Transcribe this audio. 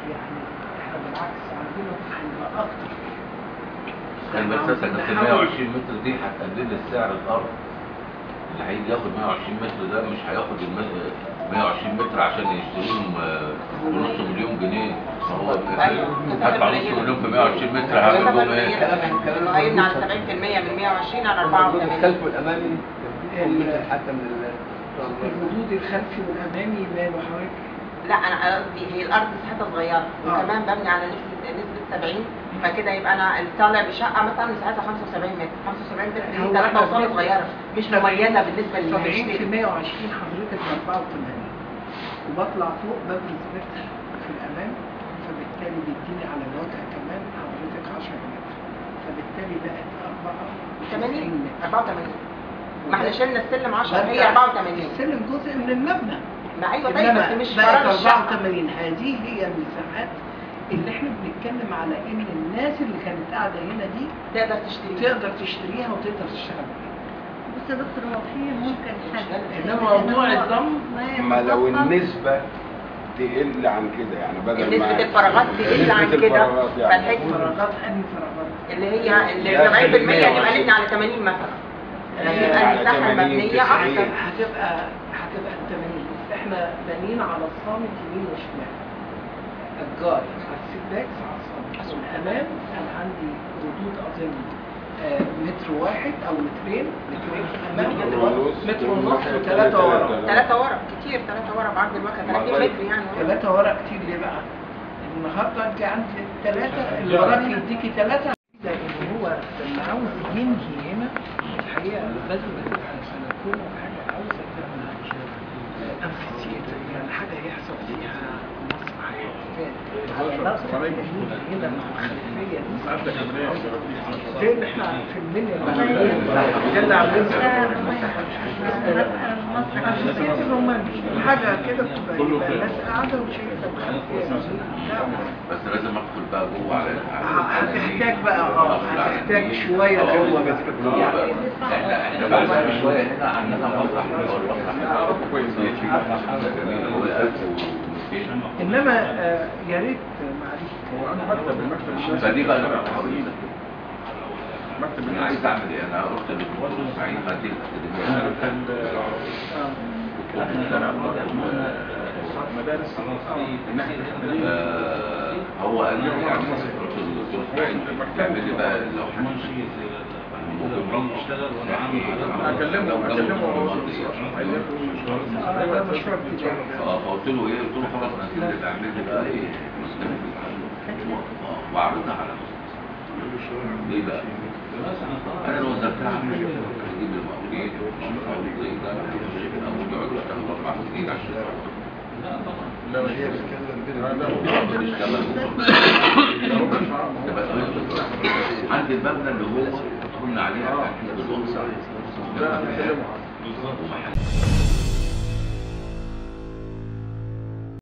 يعني احنا بالعكس عايزينه يبقى اكتر كان إحنا مسافة عاوزين كانت نحاول- 120 متر دي هتقلل السعر الارض اللي هيجي ياخد 120 متر ده مش هياخد الم- 120 متر عشان يشتريهم آه، بنص مليون جنيه هو أيوة. هدفع نص مليون في 120 متر هعمل بهم ايه؟ انه هيمنع ال 70% من 120 على 84 الخلف والامامي متر حتى من ال الردود الخلفي والامامي ماله حضرتك لا انا قصدي هي الارض مساحتها صغيره آه. وكمان ببني على نسبه نسبه 70 فكده يبقى انا اللي طالع بشقه مثلا مساحتها 75 متر 75 متر هو دي ثلاثه إحنا وصاله بنسبة- صغيره مش مميزه بالنسبه 70 في للمشتري 120 حضرتك ب 84 وبطلع فوق ببرز متر في الامام فبالتالي بيديني على الواجهه كمان حضرتك 10 متر فبالتالي بقت 80 متر 84 ما احنا شلنا السلم 10 بقى هي 84 السلم جزء من المبنى ما ايوه طيب انما بس مش بقت فراغ الشقه 84 هذه هي المساحات اللي احنا بنتكلم على ان الناس اللي كانت قاعده هنا دي تقدر تشتري تقدر تشتريها وتقدر تشتغل بيها بص يا دكتور هو في ممكن حاجة انما موضوع الضم ما لو النسبة تقل عن كده يعني بدل ما نسبة الفراغات تقل عن نسبة كده الفراغات يعني فالحكمة فراغات انهي فراغات اللي هي اللي لا، 70% خلي يبقى 120. نبني على 80 مثلا آه، يبقى على المساحة 80 المبنية 90. أحسن هتبقى هتبقى التمانين احنا بانيين على الصامت يمين وشمال الجار على السباكس على الصامت والامام انا عندي ردود اظن آه، متر واحد او مترين مترين في الامام متر ونص متر ونص وثلاثة ورا ثلاثة ورا كتير ثلاثة ورا بعرض الواجهة 30 متر يعني ثلاثة ورا كتير ليه بقى؟ النهارده انت عندك ثلاثة اللي وراك يديكي ثلاثة لان هو لما عاوز ينهي هنا الحقيقة لازم تبقى سنكون حاجة عاوزة تعمل أنفسية يعني حاجة يحصل فيها مسرح احتفال على نقص اليمين هنا مع الخلفية دي زي اللي احنا في المنيا اللي اللي عاملينها أنفسية الروماني حاجة كده بتبقى يبقى الناس قاعدة وشايفة الخلفية بس لازم ادخل بقى جوه على هتحتاج بقى اه هتحتاج شوية جوه بس يعني احنا احنا بعد شويه هنا عندنا مسرح اللي هو المسرح كويس جميل هو 1200 انما آه، يا ريت معلش هو انا مكتب المكتب فدي بقى انا حضرتك مكتب انا عايز اعمل ايه انا رحت للدكتور سعيد هدي الاكاديميه مدارس آه، هو قال لي يعني رحت للدكتور سعيد تعمل لي بقى لو ممكن اكلمه اكلمه ايوه مشروع تجاري اه فقلت له ايه قلت له خلاص انا هسيب لك اعمل لي بقى ايه مسلم آه، واعرضها على مسلم ليه بقى؟ انا لو وزعتها على اجيب المقاولين المقاولين زي ده او يقعدوا يشتغلوا اربع سنين عشان لا هي عندي المبنى اللي هو قلنا عليه تحديد الأنثى لا اكلمه ومحل